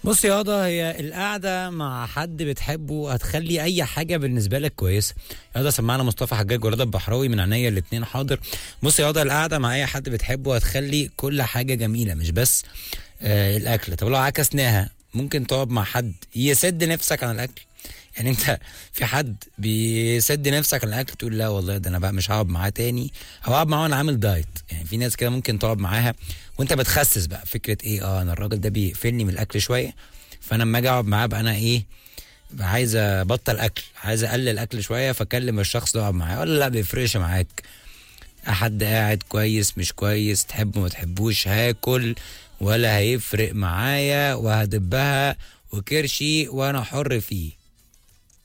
بص يا هضا هي القعدة مع حد بتحبه هتخلي أي حاجة بالنسبة لك كويسة يا هضا سمعنا مصطفى حجاج ورضا البحراوي من عينيا الاتنين حاضر بص يا هضا القعدة مع أي حد بتحبه هتخلي كل حاجة جميلة مش بس آه الأكل طب لو عكسناها ممكن تقعد مع حد يسد نفسك عن الأكل يعني انت في حد بيسد نفسك عن الاكل تقول لا والله ده انا بقى مش هقعد معاه تاني او هقعد معاه وانا عامل دايت يعني في ناس كده ممكن تقعد معاها وانت بتخسس بقى فكره ايه اه انا الراجل ده بيقفلني من الاكل شويه فانا لما اجي اقعد معاه بقى انا ايه بقى عايز ابطل اكل عايز اقلل اكل شويه فاكلم الشخص ده اقعد معاه ولا لا بيفرقش معاك حد قاعد كويس مش كويس تحبه ما تحبوش هاكل ولا هيفرق معايا وهدبها وكرشي وانا حر فيه